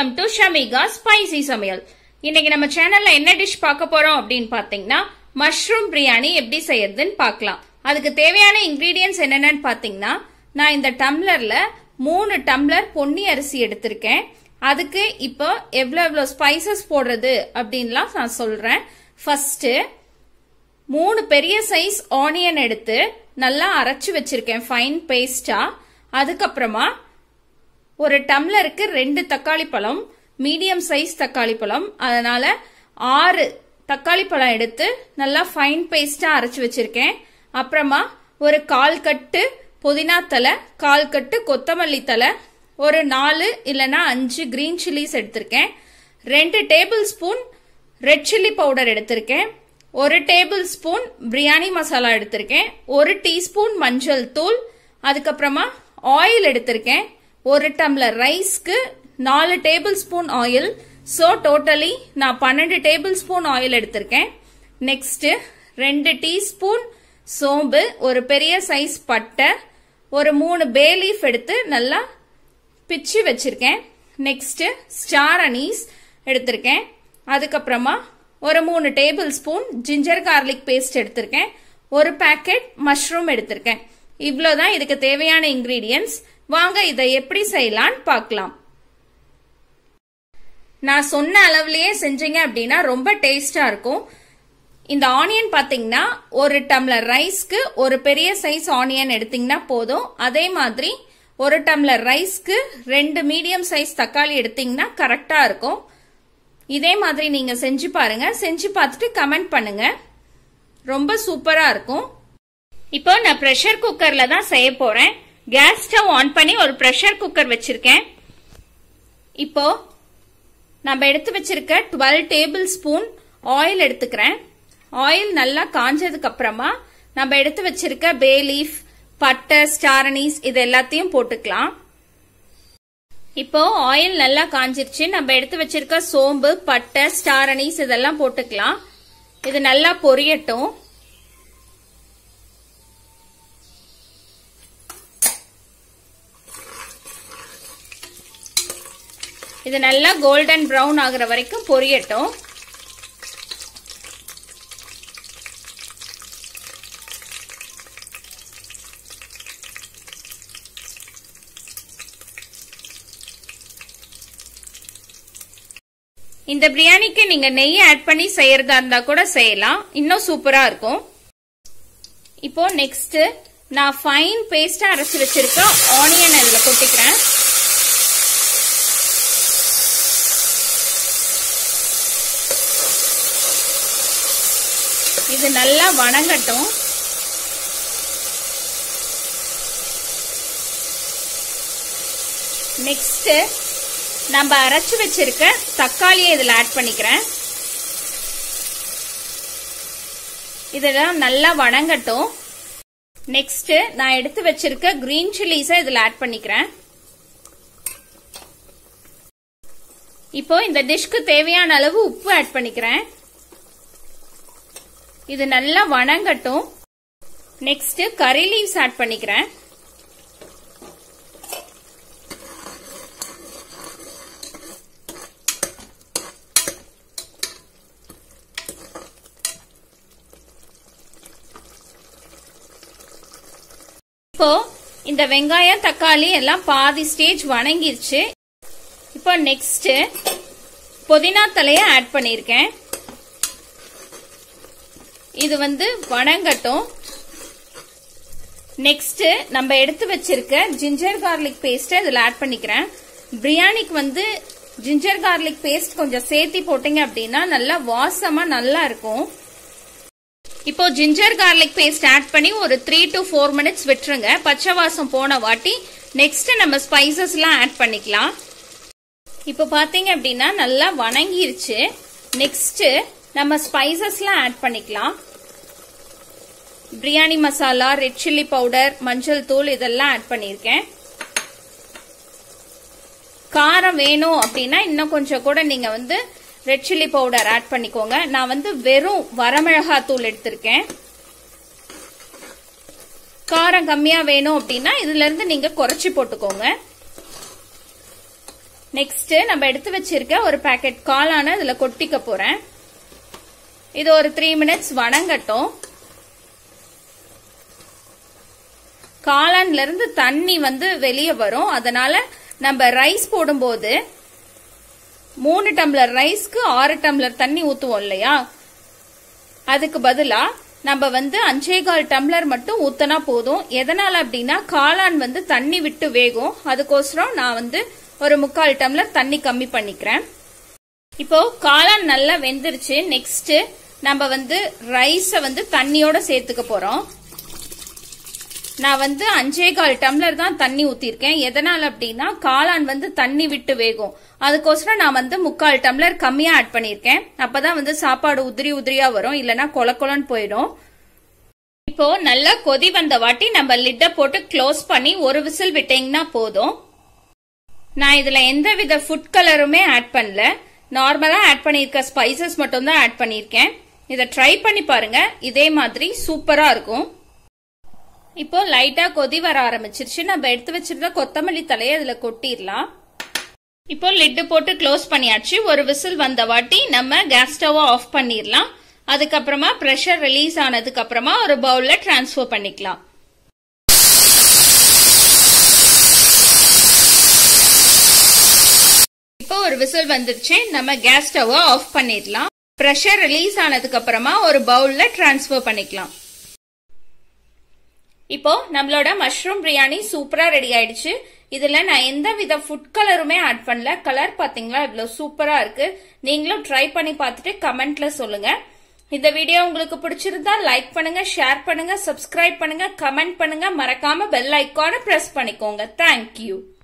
welcome to Shamika spicy சமையல் இன்னைக்கு நம்ம சேனல்ல என்ன டிஷ் பார்க்க போறோம் அப்படின்னு பாத்தீங்கன்னா மஷ்ரூம் பிரியாணி எப்படி செய்யறதுன்னு பார்க்கலாம் அதுக்கு தேவையான இன்கிரீடியன்ஸ் என்னென்னு பாத்தீங்கன்னா நான் இந்த டம்ளர்ல மூணு டம்ளர் பொன்னி அரிசி எடுத்திருக்கேன் அதுக்கு இப்போ எவ்வளோ எவ்வளோ ஸ்பைசஸ் போடுறது அப்படின்லாம் நான் சொல்றேன் ஃபர்ஸ்ட் மூணு பெரிய சைஸ் ஆனியன் எடுத்து நல்லா அரைச்சு வச்சிருக்கேன் ஃபைன் பேஸ்டா அதுக்கப்புறமா ஒரு டம்ளருக்கு ரெண்டு தக்காளி பழம் மீடியம் சைஸ் தக்காளி பழம் அதனால ஆறு தக்காளி பழம் எடுத்து நல்லா ஃபைன் பேஸ்டா அரைச்சு வச்சிருக்கேன் அப்புறமா ஒரு கால் கட்டு புதினா தலை கால் கட்டு கொத்தமல்லி தலை ஒரு நாலு இல்லைன்னா அஞ்சு கிரீன் சில்லிஸ் எடுத்திருக்கேன் ரெண்டு table spoon red chilli powder எடுத்திருக்கேன் ஒரு டேபிள் ஸ்பூன் பிரியாணி மசாலா எடுத்திருக்கேன் ஒரு டீஸ்பூன் மஞ்சள் தூள் அதுக்கப்புறமா ஆயில் எடுத்திருக்கேன் ஒரு டம்ளர் ரைஸ்க்கு நாலு table spoon oil so totally நான் பன்னெண்டு டேபிள் ஸ்பூன் ஆயில் எடுத்திருக்கேன் நெக்ஸ்ட் ரெண்டு டீஸ்பூன் சோம்பு ஒரு பெரிய சைஸ் பட்டை ஒரு மூணு பே லீஃப் எடுத்து நல்லா பிச்சு வச்சிருக்கேன் நெக்ஸ்ட் ஸ்டார் அனீஸ் எடுத்திருக்கேன் அதுக்கப்புறமா ஒரு மூணு table spoon ginger garlic paste எடுத்திருக்கேன் ஒரு பேக்கெட் மஷ்ரூம் எடுத்திருக்கேன் இவ்வளோதான் இதுக்கு தேவையான இன்கிரீடியன்ஸ் வாங்க இதை எப்படி செய்யலான்னு பார்க்கலாம் நான் சொன்ன அளவுலயே செஞ்சீங்க அப்படின்னா ரொம்ப டேஸ்டா இருக்கும் இந்த ஆனியன் பாத்தீங்கன்னா ஒரு டம்ளர் ரைஸ்க்கு ஒரு பெரிய சைஸ் ஆனியன் எடுத்தீங்கன்னா போதும் அதே மாதிரி ஒரு டம்ளர் ரைஸ்க்கு ரெண்டு மீடியம் சைஸ் தக்காளி எடுத்தீங்கன்னா கரெக்டா இருக்கும் இதே மாதிரி நீங்க செஞ்சு பாருங்க செஞ்சு பார்த்துட்டு கமெண்ட் பண்ணுங்க ரொம்ப சூப்பரா இருக்கும் இப்போ நான் ப்ரெஷர் குக்கர்ல தான் செய்ய போறேன் கேஸ் ஸ்டவ் ஆன் பண்ணி ஒரு ப்ரெஷர் குக்கர் வச்சிருக்கேன் இப்போ நம்ம எடுத்து வச்சிருக்க டுவெல் டேபிள் ஸ்பூன் ஆயில் எடுத்துக்கிறேன் ஆயில் நல்லா காஞ்சதுக்கு அப்புறமா நம்ம எடுத்து வச்சிருக்க பே லீஃப் பட்டை ஸ்டாரனிஸ் இது எல்லாத்தையும் போட்டுக்கலாம் இப்போ ஆயில் நல்லா காஞ்சிருச்சு நம்ம எடுத்து வச்சிருக்க சோம்பு பட்டை ஸ்டாரனிஸ் இதெல்லாம் போட்டுக்கலாம் இது நல்லா பொரியட்டும் இது நல்லா கோல்டன் ப்ரௌன் ஆகுற வரைக்கும் பொரியட்டும் இந்த பிரியாணிக்கு நீங்க நெய் ஆட் பண்ணி செய்யறதா இருந்தா கூட செய்யலாம் இன்னும் சூப்பரா இருக்கும் இப்போ நெக்ஸ்ட் நான் ஃபைன் பேஸ்டா அரைச்சு வச்சிருக்க ஆனியன் அதுல கொட்டிக்கிறேன் இது நல்லா வணங்கட்டும் நெக்ஸ்ட் நம்ம அரைச்சு வச்சிருக்க தக்காளியை இதில் ஆட் பண்ணிக்கிறேன் இதெல்லாம் நல்லா வணங்கட்டும் நெக்ஸ்ட் நான் எடுத்து வச்சிருக்க கிரீன் சில்லிஸை இதில் ஆட் பண்ணிக்கிறேன் இப்போ இந்த டிஷ்க்கு தேவையான அளவு உப்பு ஆட் பண்ணிக்கிறேன் இது நல்லா வணங்கட்டும் நெக்ஸ்ட் கறி லீவ்ஸ் ஆட் பண்ணிக்கிறேன் இப்போ இந்த வெங்காயம் தக்காளி எல்லாம் பாதி ஸ்டேஜ் வணங்கிருச்சு இப்போ நெக்ஸ்ட் புதினா தலைய ஆட் பண்ணிருக்கேன் இது வந்து வணங்கட்டும் நெக்ஸ்ட் நம்ம எடுத்து வச்சிருக்க ஜிஞ்சர் கார்லிக் பேஸ்ட் இதுல ஆட் பண்ணிக்கிறேன் பிரியாணிக்கு வந்து ஜிஞ்சர் கார்லிக் பேஸ்ட் கொஞ்சம் சேர்த்தி போட்டீங்க அப்படின்னா நல்லா வாசமா நல்லா இருக்கும் இப்போ ஜிஞ்சர் கார்லிக் பேஸ்ட் ஆட் பண்ணி ஒரு த்ரீ டு ஃபோர் மினிட்ஸ் விட்டுருங்க பச்சை வாசம் போன வாட்டி நெக்ஸ்ட் நம்ம ஸ்பைசஸ்லாம் ஆட் பண்ணிக்கலாம் இப்போ பாத்தீங்க அப்படின்னா நல்லா வணங்கிருச்சு நெக்ஸ்ட் நம்ம ஸ்பைசஸ்லாம் ஆட் பண்ணிக்கலாம் biryani masala red chilli powder மஞ்சள் தூள் இதெல்லாம் ஆட் பண்ணியிருக்கேன் காரம் வேணும் அப்படின்னா இன்னும் கொஞ்சம் கூட நீங்க வந்து ரெட் சில்லி பவுடர் ஆட் பண்ணிக்கோங்க நான் வந்து வெறும் வரமிளகா தூள் எடுத்திருக்கேன் காரம் கம்மியா வேணும் அப்படின்னா இதுல இருந்து நீங்க குறைச்சி போட்டுக்கோங்க நெக்ஸ்ட் நம்ம எடுத்து வச்சிருக்க ஒரு பாக்கெட் காளான இதுல கொட்டிக்க போறேன் இது ஒரு த்ரீ மினிட்ஸ் வணங்கட்டும் காளான்ல இருந்து தண்ணி வந்து வெளியே வரும் அதனால நம்ம ரைஸ் போடும்போது மூணு டம்ளர் ரைஸ்க்கு ஆறு டம்ளர் தண்ணி ஊத்துவோம் இல்லையா அதுக்கு பதிலா நம்ம வந்து அஞ்சே கால் டம்ளர் மட்டும் ஊத்தனா போதும் எதனால அப்படின்னா காளான் வந்து தண்ணி விட்டு வேகும் அதுக்கோசரம் நான் வந்து ஒரு முக்கால் டம்ளர் தண்ணி கம்மி பண்ணிக்கிறேன் இப்போ காளான் நல்லா வெந்துருச்சு நெக்ஸ்ட் நம்ம வந்து ரைஸ வந்து தண்ணியோட சேர்த்துக்க போறோம் நான் வந்து அஞ்சே கால் டம்ளர் தான் தண்ணி ஊத்திருக்கேன் எதனால அப்படின்னா காளான் வந்து தண்ணி விட்டு வேகும் அதுக்கோசரம் நான் வந்து முக்கால் டம்ளர் கம்மியா ஆட் பண்ணிருக்கேன் அப்பதான் வந்து சாப்பாடு உதிரி உதிரியா வரும் இல்லனா கொல கொலன்னு போயிடும் இப்போ நல்லா கொதி வந்த வாட்டி நம்ம லிட்ட போட்டு க்ளோஸ் பண்ணி ஒரு விசில் விட்டீங்கன்னா போதும் நான் இதுல எந்த வித ஃபுட் கலருமே ஆட் பண்ணல நார்மலா ஆட் பண்ணிருக்க ஸ்பைசஸ் மட்டும் தான் ஆட் பண்ணிருக்கேன் இதை ட்ரை பண்ணி பாருங்க இதே மாதிரி சூப்பரா இருக்கும் இப்போ லைட்டா கொதி வர ஆரம்பிச்சிருச்சு நம்ம எடுத்து வச்சிருந்த கொத்தமல்லி தலையை அதுல கொட்டிடலாம் இப்போ லிட்டு போட்டு க்ளோஸ் பண்ணியாச்சு ஒரு விசில் வந்த வாட்டி நம்ம கேஸ் ஸ்டவ் ஆஃப் பண்ணிடலாம் அதுக்கப்புறமா ப்ரெஷர் ரிலீஸ் ஆனதுக்கு அப்புறமா ஒரு பவுல்ல டிரான்ஸ்ஃபர் பண்ணிக்கலாம் இப்போ ஒரு விசில் வந்துருச்சு நம்ம கேஸ் ஸ்டவ் ஆஃப் பண்ணிடலாம் ப்ரெஷர் ரிலீஸ் ஆனதுக்கு அப்புறமா ஒரு பவுல்ல டிரான்ஸ்ஃபர் பண்ணிக்கலாம் இப்போ நம்மளோட மஷ்ரூம் பிரியாணி சூப்பரா ரெடி ஆயிடுச்சு இதுல நான் எந்த வித ஃபுட் கலருமே ஆட் பண்ணல கலர் பாத்தீங்களா இவ்வளவு சூப்பரா இருக்கு நீங்களும் ட்ரை பண்ணி பார்த்துட்டு கமெண்ட்ல சொல்லுங்க இந்த வீடியோ உங்களுக்கு பிடிச்சிருந்தா லைக் பண்ணுங்க ஷேர் பண்ணுங்க சப்ஸ்கிரைப் பண்ணுங்க கமெண்ட் பண்ணுங்க மறக்காம பெல் ஐக்கான பிரஸ் பண்ணிக்கோங்க தேங்க்யூ